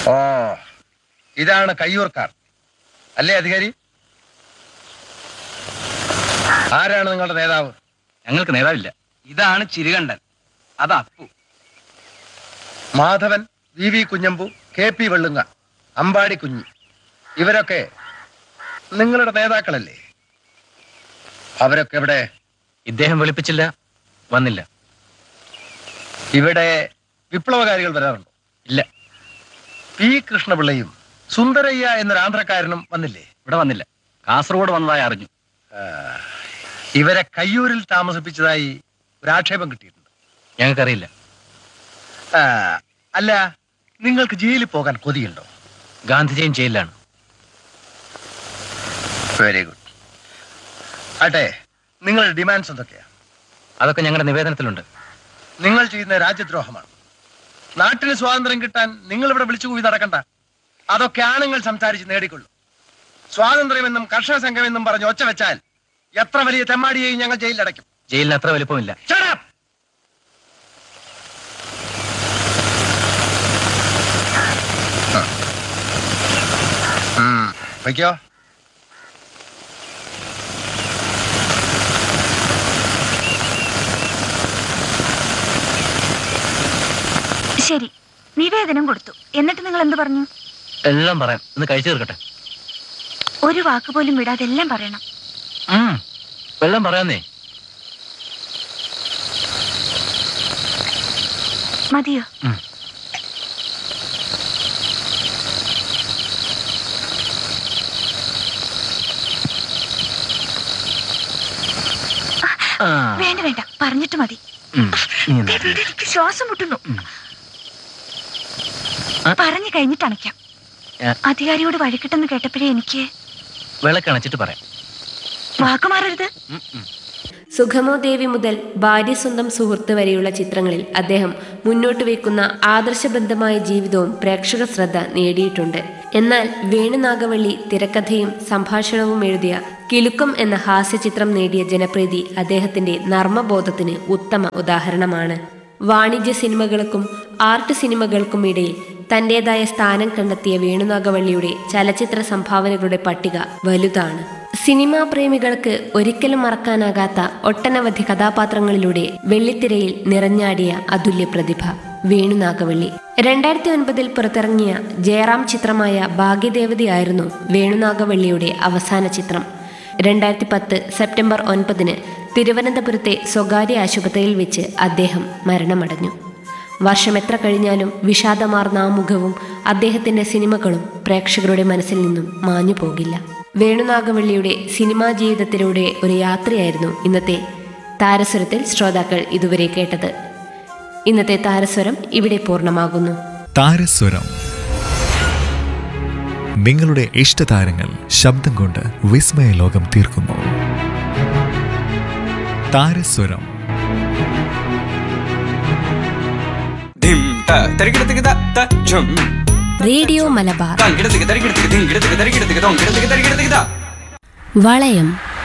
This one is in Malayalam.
ഓ ഇതാണ് കയ്യൂർക്കാർ അല്ലേ അധികാരി ആരാണ് നിങ്ങളുടെ നേതാവ് ഞങ്ങൾക്ക് നേതാവില്ല ഇതാണ് ചിരുകണ്ടൻ അത് Appu Madhavan V V Kunhambu K P Vellunga Ambadi Kunhi ഇവരൊക്കെ നിങ്ങളുടെ നേതാക്കളല്ലേ അവരൊക്കെ ഇവിടെ ഇദ്ദേഹം വിളിപ്പിച്ചില്ല വന്നില്ല ഇവിടെ വിപ്ലവകാരികൾ വരാറുണ്ടോ ഇല്ല പി കൃഷ്ണപിള്ളയും സുന്ദരയ്യ എന്നൊരു ആന്ധ്രക്കാരനും വന്നില്ലേ ഇവിടെ വന്നില്ല കാസർഗോഡ് വന്നതായി അറിഞ്ഞു ആ, ഇവരെ കയ്യൂരിൽ താമസിപ്പിച്ചതായി ഒരു ആക്ഷേപം കിട്ടിയിട്ടുണ്ട് ഞങ്ങൾക്കറിയില്ല ആ, അല്ല നിങ്ങൾക്ക് ജയിലിൽ പോകാൻ കൊതിയുണ്ടോ ഗാന്ധിജിയും ജയിലിലാണ് വെരി ഗുഡ് ആട്ടെ നിങ്ങളുടെ ഡിമാൻഡ്സ് എന്തൊക്കെയാ അതൊക്കെ ഞങ്ങളുടെ നിവേദനത്തിലുണ്ട് നിങ്ങൾ ചെയ്യുന്ന രാജ്യദ്രോഹമാണ് നാട്ടിന് സ്വാതന്ത്ര്യം കിട്ടാൻ നിങ്ങൾ ഇവിടെ വിളിച്ചു കൂടി നടക്കണ്ട അതൊക്കെ ആണുങ്ങൾ സംസാരിച്ച് നേടിക്കൊള്ളും സ്വാതന്ത്ര്യമെന്നും കർഷക സംഘമെന്നും പറഞ്ഞ് ഒച്ച വെച്ചാൽ എത്ര വലിയ തെമ്മാടിയെയും ഞങ്ങൾ ജയിലിലടയ്ക്കും ജയിലിന് അത്ര വലിപ്പമില്ല Shut up! ഉം, വയ്ക്കോ ശരി നിവേദനം കൊടുത്തു എന്നിട്ട് നിങ്ങൾ എന്ത് പറഞ്ഞു എല്ലാം പറയാം ഒന്ന് കഴിച്ചു തീർക്കട്ടെ ഒരു വാക്ക് പോലും വിടാതെ എല്ലാം പറയണം ഉം, എല്ലാം പറയാന്നേ മതിയോ ഉം. ആ, വേണ്ട വേണ്ട പറഞ്ഞിട്ട് മതി ഉം, ഇനി ദേ, ഒന്ന് വിട്, എനിക്ക് ശ്വാസം മുട്ടുന്നു ഉം. ആ. പറഞ്ഞു കഴിഞ്ഞിട്ട് അണയ്ക്കാം ആ. അധികാരിയോട് വഴിക്കിട്ടെന്ന് കേട്ടപ്പോഴേ എനിക്ക് വിളക്കണച്ചിട്ട് പറയാം വാക്ക് മാറരുത് ഉം, ഉം. സുഖമോ ദേവി മുതൽ ഭാര്യ സ്വന്തം സുഹൃത്ത് വരെയുള്ള ചിത്രങ്ങളിൽ അദ്ദേഹം മുന്നോട്ട് വയ്ക്കുന്ന ആദർശബദ്ധമായ ജീവിതവും പ്രേക്ഷക ശ്രദ്ധ നേടിയിട്ടുണ്ട് എന്നാൽ വേണുനാഗവള്ളി തിരക്കഥയും സംഭാഷണവും എഴുതിയ കിലുക്കം എന്ന ഹാസ്യചിത്രം നേടിയ ജനപ്രീതി അദ്ദേഹത്തിന്റെ നർമ്മബോധത്തിന് ഉത്തമ ഉദാഹരണമാണ് വാണിജ്യ സിനിമകൾക്കും ആർട്ട് സിനിമകൾക്കും ഇടയിൽ തന്റേതായ സ്ഥാനം കണ്ടെത്തിയ വേണുനാഗവള്ളിയുടെ ചലച്ചിത്ര സംഭാവനകളുടെ പട്ടിക വലുതാണ് സിനിമാ പ്രേമികൾക്ക് ഒരിക്കലും മറക്കാനാകാത്ത ഒട്ടനവധി കഥാപാത്രങ്ങളിലൂടെ വെള്ളിത്തിരയിൽ നിറഞ്ഞാടിയ അതുല്യ പ്രതിഭ വേണുനാഗവള്ളി രണ്ടായിരത്തി ഒൻപതിൽ പുറത്തിറങ്ങിയ ജയറാം ചിത്രമായ ഭാഗ്യദേവതയായിരുന്നു വേണുനാഗവള്ളിയുടെ അവസാന ചിത്രം രണ്ടായിരത്തി പത്ത് സെപ്റ്റംബർ ഒൻപതിന് തിരുവനന്തപുരത്തെ സ്വകാര്യ ആശുപത്രിയിൽ വെച്ച് അദ്ദേഹം മരണമടഞ്ഞു വർഷം എത്ര കഴിഞ്ഞാലും വിഷാദമാർന്ന ആ മുഖവും അദ്ദേഹത്തിന്റെ സിനിമകളും പ്രേക്ഷകരുടെ മനസ്സിൽ നിന്നും മാഞ്ഞു പോകില്ല വേണുനാഗവള്ളിയുടെ സിനിമാ ജീവിതത്തിലൂടെ ഒരു യാത്രയായിരുന്നു ഇന്നത്തെ താരസ്വരത്തിൽ ശ്രോതാക്കൾ ഇതുവരെ കേട്ടത് ഇന്നത്തെ താരസ്വരം ഇവിടെ പൂർണ്ണമാകുന്നു താരസ്വരം നിങ്ങളുടെ ഇഷ്ടതാരങ്ങൾ ശബ്ദം കൊണ്ട് വിസ്മയ ലോകം തീർക്കുന്നു താരസ്വരം ധിം ത തരികിടത്തിക്ക് ത ത ഝും റേഡിയോ മലബാർ തങ്കിടത്തിക്ക് തരികിടത്തിക്ക് ധിങ്കിടത്തിക്ക് തരികിടത്തിക്ക് തൊങ്കിടത്തിക്ക് തരികിടത്തിക്ക് ത വളയം